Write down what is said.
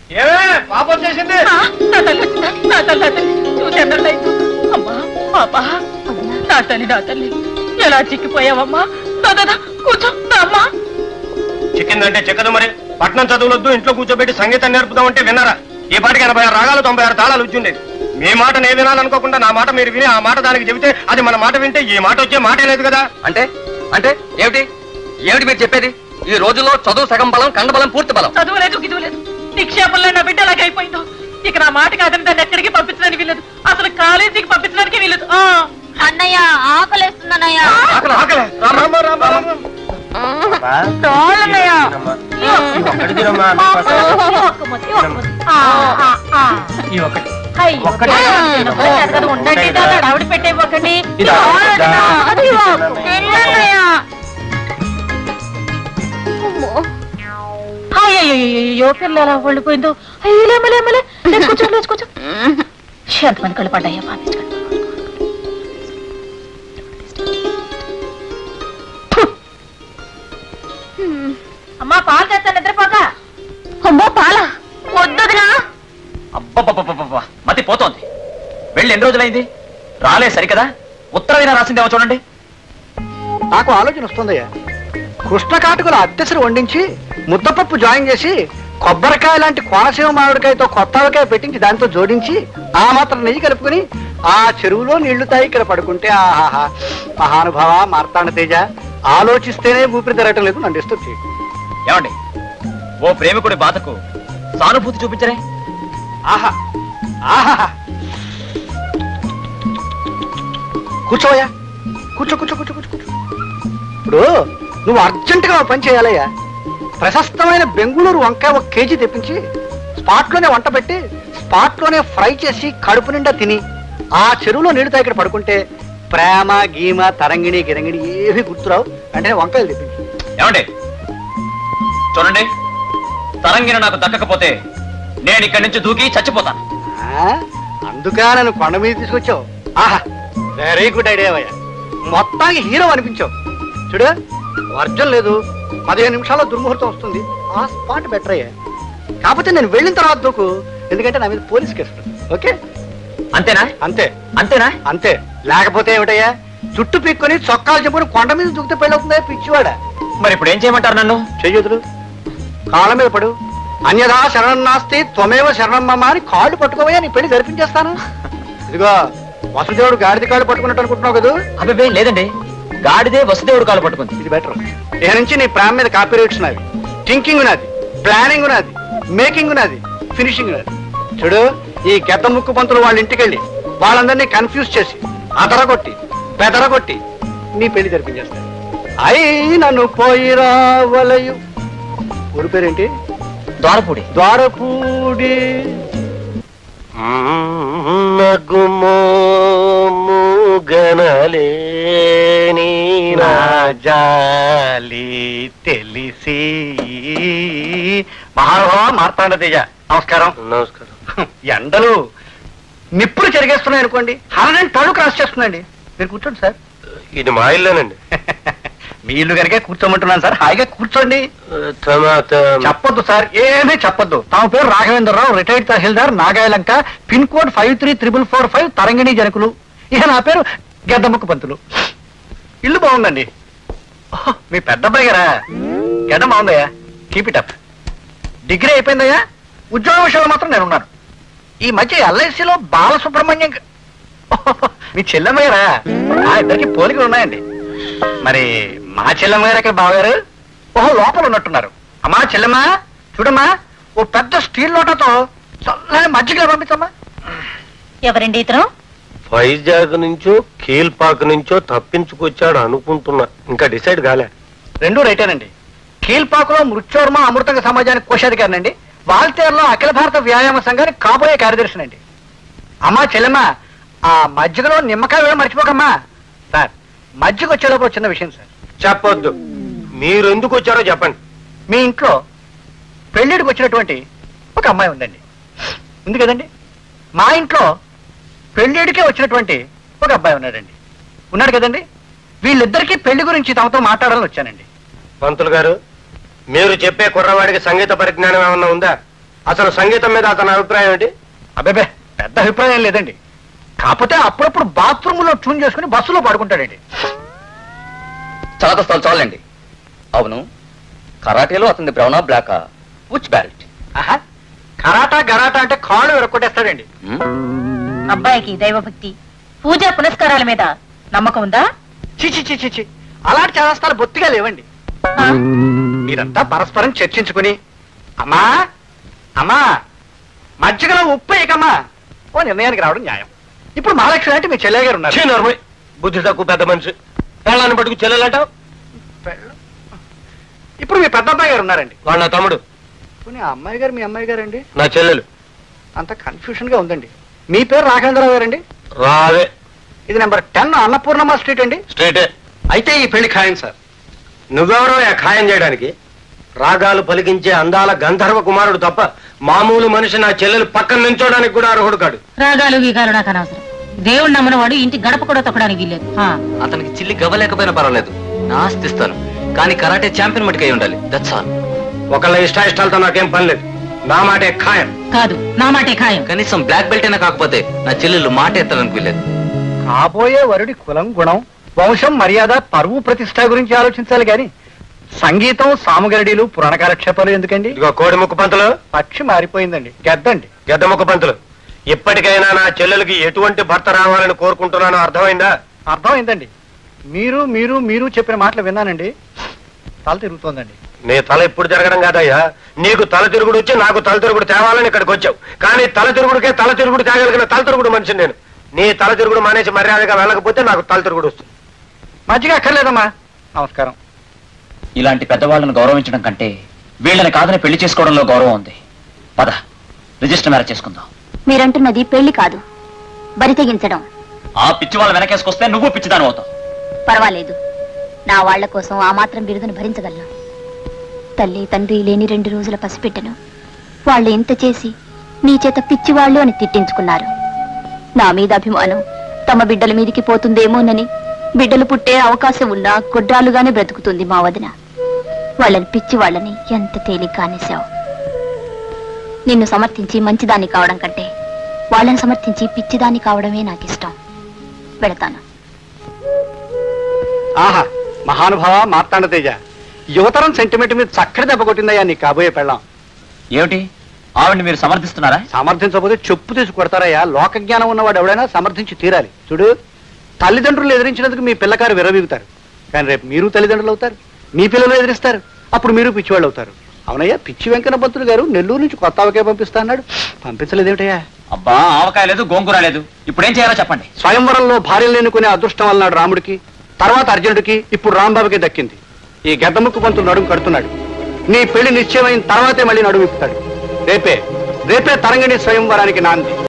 ఏమే పాప వచ్చేసింది ఆ, నా తల్లి వచ్చిందా? నా తల్లి నా తల్లి చూసేందర్లైతు అమ్మా పాపా నా తల్లి నా తల్లి ఎలా చిక్కిపోయావమ్మా దా, దా, దా, కూర్చో దా, అమ్మా చికెన్ అంటే చిక్కదు మరి పట్నం చదువులొద్దు ఇంట్లో కూర్చోబెట్టి సంగీతం నేర్పుదామంటే విన్నారా ఈ పాటికి ఎనభై ఆరు రాగాలు తొంభై ఆరు తాళాలు వచ్చిండేది మీ మాట నేను వినాలనుకోకుండా నా మాట మీరు విని ఆ మాట దానికి చెబితే అది మన మాట వింటే ఈ మాట వచ్చే మాటే లేదు కదా అంటే అంటే ఏమిటి ఏమిటి మీరు చెప్పేది ఈ రోజుల్లో చదువు సగం బలం కండ బలం పూర్తి బలం చదువు లేదు గిదువు లేదు నిక్షేపంలో నా బిడ్డ ఎలాగైపోయిందో ఇక నా మాట కాదని దాన్ని ఎక్కడికి పంపించడానికి వీలేదు అసలు కాలేజీకి పంపించడానికి వీలేదు ఆ. అన్నయ్య ఆకలేస్తుందన్నయ్య ఆకలి, ఆకలి. రామ రామ రామ చాలన్నయ్య ఒక్క ముద్ద, ఒక్క ముద్ద. ఆ, ఆ, ఆ. ఈ ఒకటి అయ్యో, ఒక్కటే. తినబోయే అడగదు, ఉండండి దాన్ని ఆవిడ పెట్టేవ్వకండి ఇదా? ఇదా? అది ఇవ్వకు. తిన్నన్నయ్య అయ్యో పిల్ల ఎలా వెళ్ళిపోయిందో అయ్యో లేమలే లేమలే లేచి కూర్చో లేచి కూర్చో ఎంతమంది కళ్ళు పడ్డాయా పాపించకండి అమ్మా పాలు తెస్తాను నిద్రపోక అమ్మో పాల వద్దదునా అబ్బబ్బబ్బబ్బబ్బ మతి పోతోంది వెళ్ళి ఎన్ని రోజులైంది రాలే సరికదా ఉత్తరమైనా రాసిందేమో చూడండి నాకు ఆలోచన వస్తుందయ్యా కృష్ణ కాటుకుల అద్దెసరు వండించి ముద్దపప్పు జాయిన్ చేసి కొబ్బరికాయ లాంటి కోనసీమ మామిడికాయతో కొత్త ఆవకాయ పెట్టించి దాంతో జోడించి ఆ మాత్రం నెయ్యి కలుపుకుని ఆ చెరువులో నీళ్లు తాగి ఇక్కడ పడుకుంటే ఆహాహా మహానుభావ మార్తాండ తేజ ఆలోచిస్తేనే ఊపిరి తిరగటం లేదు నన్ను డిస్టర్బ్ చేయకు ఏమండి ఓ ప్రేమికుడి బాధకు సానుభూతి చూపించరే ఆహా ఆహా కూర్చోవయ్యా కూర్చో కూర్చో కూర్చో కూర్చో కూర్చో ఇప్పుడు నువ్వు అర్జెంటుగా ఒక పని చేయాలయ్యా ప్రశస్తమైన బెంగుళూరు వంకాయ ఒక కేజీ తెప్పించి స్పాట్ లోనే వంట పెట్టి స్పాట్ లోనే ఫ్రై చేసి కడుపు నిండా తిని ఆ చెరువులో నీళ్లు తాగి ఇక్కడ పడుకుంటే ప్రేమ గీమ తరంగిణి గిరంగిణి ఏమీ గుర్తురావు అంటే వంకాయలు తెప్పించు ఏమండి చూడండి తరంగిన నాకు దక్కకపోతే నేను ఇక్కడి నుంచి దూకి చచ్చిపోతాను ఆ? అందుకా నన్ను కొండ మీద తీసుకొచ్చావు ఆహా వెరీ గుడ్ ఐడియా అయ్యా మొత్తానికి హీరో అనిపించావు చూడు వర్జం లేదు పదిహేను నిమిషాల్లో దుర్ముహూర్తం వస్తుంది ఆ స్పాట్ బెటర్ అయ్యా కాకపోతే నేను వెళ్ళిన తర్వాత దూకు ఎందుకంటే నా మీద పోలీస్ కేసు ఉంటుంది. ఓకే అంతేనా అంతే అంతేనా అంతే లేకపోతే ఏమిటయ్యా చుట్టూ పీక్కొని చొక్కాలు చెప్పుకొని కొండ మీద దూకితే పెళ్ళవుతుందా పిచ్చివాడా మరి ఇప్పుడు ఏం చేయమంటారు నన్ను చెయ్యొదులు కాళ్ళ మీద పడు అన్యదా శరణం నాస్తి త్వమేవ శరణం మమ్మ అని కాళ్ళు పట్టుకోవయ్యా నీ పెళ్లి జరిపించేస్తాను ఇదిగో వసుదేవుడు గాడిద కాళ్ళు పట్టుకున్నట్టు అనుకుంటున్నావు కదా అబ్బే లేదండి గాడిదే వసుదేవుడు కాలు పట్టుకుంది ఇది బెటర్ ఇక నుంచి నీ ప్రేమ మీద కాపీ రైట్స్ ఉన్నది థింకింగ్ ఉన్నది ప్లానింగ్ ఉన్నది మేకింగ్ ఉన్నది ఫినిషింగ్ ఉన్నది చూడు ఈ గెద్ద ముక్కు పంతులు వాళ్ళ ఇంటికి వెళ్ళి వాళ్ళందరినీ కన్ఫ్యూజ్ చేసి అదరగొట్టి బెదరగొట్టి నీ పెళ్లి జరిపించేస్తాను అయి నన్ను పోయి రావలయు ఊరి పేరేంటి ద్వారపూడి ద్వారపూడి గనలేని రాజాలి తెలిసి మహానుభావ మార్తాండ తేజ నమస్కారం నమస్కారం ఎండలు నిప్పులు చెరిగేస్తున్నాయి అనుకోండి హండ్రెడ్ టర్న్ క్రాస్ చేస్తుందండి మీరు కూర్చోండి సార్ ఇది మా ఇల్లేనండి మీ ఇల్లు కనుక కూర్చోమంటున్నాను సార్ హాయిగా కూర్చోండి టమాటా చెప్పొద్దు సార్ ఏమీ చెప్పొద్దు తమ పేరు Raghavendra Rao retired tahsildar Nagayalanka pin code five three triple four five Tarangini జనకులు ఇక నా పేరు గెద్దముక్క పంతులు ఇల్లు బాగుందండి ఓహ్, మీ పెద్ద అబ్బాయి గారా గెడ్డ బాగుందయ్యా కీప్ ఇట్ అప్ డిగ్రీ అయిపోయిందయ్యా ఉద్యోగ విషయంలో మాత్రం నేను ఉన్నాను ఈ మధ్య ఎల్ఐసిలో బాలసుబ్రహ్మణ్యం గ- ఓహ్, మీ చెల్లెమ్మ గారా ఆ ఇద్దరికి పోలికలు ఉన్నాయండి మరి మా చెల్లెమ్మ గారు ఎక్కడ బావగారు ఓహో లోపల ఉన్నట్టున్నారు అమ్మా చెల్లెమ్మా చూడమ్మా ఓ పెద్ద స్టీల్ లోటతో చల్లని మజ్జిగ పంపించమ్మా ఎవరండి ఇతను వైజాగ్ నుంచో కీల్పాక్ నుంచో తప్పించుకొచ్చాడు అనుకుంటున్నా ఇంకా డిసైడ్ కాలే రెండూ రైటేనండి కీల్పాకులో మృత్యోర్మ అమృతంగ సమాజానికి కోశాధికారినండి వాల్తేరులో అఖిల భారత వ్యాయామ సంఘానికి కాబోయే కార్యదర్శినండి అమ్మా చెల్లెమ్మా ఆ మజ్జిగలో నిమ్మకాయ వేయడం మర్చిపోకమ్మా సార్ మజ్జిగ వచ్చేలోపు ఒక చిన్న విషయం సార్ చెప్పొద్దు మీరు ఎందుకు వచ్చారో చెప్పండి మీ ఇంట్లో పెళ్లిడికి వచ్చినటువంటి ఒక అమ్మాయి ఉందండి ఉంది కదండి మా ఇంట్లో పెళ్లిడికే వచ్చినటువంటి ఒక అబ్బాయి ఉన్నాడండి ఉన్నాడు కదండి వీళ్ళిద్దరికీ పెళ్లి గురించి తమతో మాట్లాడాలని వచ్చానండి పంతులు గారు మీరు చెప్పే కుర్రవాడికి సంగీత పరిజ్ఞానం ఏమన్నా ఉందా అసలు సంగీతం మీద అతని అభిప్రాయం ఏంటి అబ్బేబే పెద్ద అభిప్రాయం లేదండి కాకపోతే అప్పుడప్పుడు బాత్రూమ్ లో ట్యూన్ చేసుకుని బస్సులో పడుకుంటాడండి చాలా స్థలం చాలండి అవును కరాటేలో అతని బ్రౌనా బ్లాక్ ఉచ్ బ్యారెట్ ఆహా కరాటా గరాటా అంటే కాళ్ళు విరక్కొట్టేస్తాడండి అబ్బాయికి దైవభక్తి పూజ పునస్కారాల మీద నమ్మకం ఉందా చిచి చిచి చి అలాంటి చేస్తాలు బొత్తిగా లేవండి ఆ? మీరంతా పరస్పరం చర్చించుకుని అమ్మా అమ్మా మజ్జిగలో ఉప్పు వేయకమ్మా ఓ నిర్ణయానికి రావడం న్యాయం ఇప్పుడు మహాలక్ష్మి అంటే మీ చెల్లె గారు ఉన్నారు ఛీ, నోర్మోయ్. బుద్ధి తక్కువ పెద్ద మనిషి పెళ్ళాన్ని పట్టుకు చెల్లెలంటావు ఇప్పుడు మీ పెద్ద అమ్మాయి గారు ఉన్నారండి వాళ్ళ నా తమ్ముడు పోనీ ఆ అమ్మాయి గారు మీ అమ్మాయి గారండి నా చెల్లెలు అంత కన్ఫ్యూషన్ గా ఉందండి మీ పేరు రాఘవేంద్రరావు గారండి రావే ఇది నెంబర్ టెన్ అన్నపూర్ణమ్మ స్ట్రీట్ అండి స్ట్రైటే అయితే ఈ పెళ్లి ఖాయం సార్ నువ్వెవరో ఆ ఖాయం చేయడానికి రాగాలు పలికించే అందాల గంధర్వ కుమారుడు తప్ప మామూలు మనిషి నా చెల్లెలు పక్కన నించోడానికి కూడా అర్హుడు కాడు రాగాలు గీగాలు నాకు అనవసరం దేవుడు నమ్మనవాడు ఇంటి గడప కూడా తొక్కడానికి వీల్లేదు ఆ. అతనికి చిల్లి గవ్వలేకపోయినా పర్వాలేదు నా ఆస్తి ఇస్తాను కానీ కరాటే ఛాంపియన్ మటుకై ఉండాలి దట్స్ ఆల్ ఒకళ్ళ ఇష్టాయిష్టాలతో నాకేం పని లేదు నా మాటే ఖాయం కాదు నా మాటే ఖాయం కనీసం బ్లాక్ బెల్ట్ అయినా కాకపోతే నా చెల్లెలు మాట ఎత్తడానికి వీలేదు కాబోయే వరుడి కులం గుణం వంశం మర్యాద పరువు ప్రతిష్ట గురించి ఆలోచించాలి గాని సంగీతం సామగరడీలు పురాణ కాలక్షేపాలు ఎందుకండి ఇదిగో కోడి ముక్కు పంతులు పక్షి మారిపోయిందండి గద్దండి గద్ద ముక్కు పంతులు ఇప్పటికైనా నా చెల్లెలకి ఎటువంటి భర్త రావాలని కోరుకుంటున్నానో అర్థమైందా అర్థమైందండి మీరు మీరు మీరు చెప్పిన మాటలు విన్నానండి తల తిరుగుతోందండి నీ తల ఎప్పుడు జరగడం కాదయ్యా నీకు తల తిరుగుడు వచ్చి నాకు తల తిరుగుడు తేవాలని ఇక్కడికి వచ్చావు కానీ తల తిరుగుడికే తల తిరుగుడు తేగలిగిన తల తిరుగుడు మనిషి నేను నీ తల తిరుగుడు మానేసి మర్యాదగా వెళ్ళకపోతే నాకు తల తిరుగుడు వస్తుంది మజ్జిగ అక్కర్లేదమ్మా నమస్కారం ఇలాంటి పెద్దవాళ్ళను గౌరవించడం కంటే వీళ్ళని కాదని పెళ్లి చేసుకోవడంలో గౌరవం ఉంది పద రిజిస్టర్ మ్యారేజ్ చేసుకుందాం మీరంటున్నది పెళ్లి కాదు బరి తెగించడం ఆ పిచ్చి వాళ్ళ వెనకేసుకొస్తే నువ్వు పిచ్చిదాని అవుతావు పర్వాలేదు నా వాళ్ల కోసం ఆ మాత్రం బిరుదును భరించగలను తల్లి తండ్రి లేని రెండు రోజుల పసిపెట్టను వాళ్ళు ఇంత చేసి నీ చేత పిచ్చివాళ్ళు అని తిట్టించుకున్నారు నా మీద అభిమానం తమ బిడ్డల మీదికి పోతుందేమోనని బిడ్డలు పుట్టే అవకాశం ఉన్నా కుడ్రాలుగానే బ్రతుకుతుంది మా వదిన వాళ్ళని పిచ్చి వాళ్ళని ఎంత తేలిక అనేశావు నిన్ను సమర్థించి మంచిదాన్ని కావడం కంటే వాళ్ళని సమర్థించి పిచ్చిదాన్ని కావడమే నాకు ఇష్టం వెళతాను ఆహా మహానుభావ మార్తాండ తేజ యువతరం సెంటిమెంట్ మీద చక్కటి దెబ్బ కొట్టిందయ్యా నీ కాబోయే పెళ్ళాం ఏమిటి ఆవిడ్ని మీరు సమర్థిస్తున్నారా సమర్థించకపోతే చెప్పు తీసి కొడతారయ్యా లోక జ్ఞానం ఉన్నవాడు ఎవడైనా సమర్థించి తీరాలి చూడు తల్లిదండ్రులు ఎదిరించినందుకు మీ పిల్లకారు విరవీగుతారు కానీ రేపు మీరు తల్లిదండ్రులు అవుతారు మీ పిల్లలు ఎదిరిస్తారు అప్పుడు మీరు పిచ్చివాళ్ళు అవుతారు అవునయ్యా పిచ్చి వెంకన్న పంతులు గారు నెల్లూరు నుంచి కొత్త ఆవకాయ పంపిస్తా అన్నాడు పంపించలేదేమిటయ్యా అబ్బా ఆవకాయ లేదు గోంగూర లేదు ఇప్పుడు ఏం చేయాలో చెప్పండి స్వయంవరంలో భార్యలు ఎన్నుకునే అదృష్టం అన్నాడు రాముడికి తర్వాత అర్జునుడికి ఇప్పుడు రాంబాబుకి దక్కింది ఈ గద్దముక్కు పంతులు నడుము కడుతున్నాడు నీ పెళ్లి నిశ్చయమైన తర్వాతే మళ్ళీ నడుము ఇప్పుతాడు రేపే రేపే తరంగిణి స్వయంవరానికి నాంది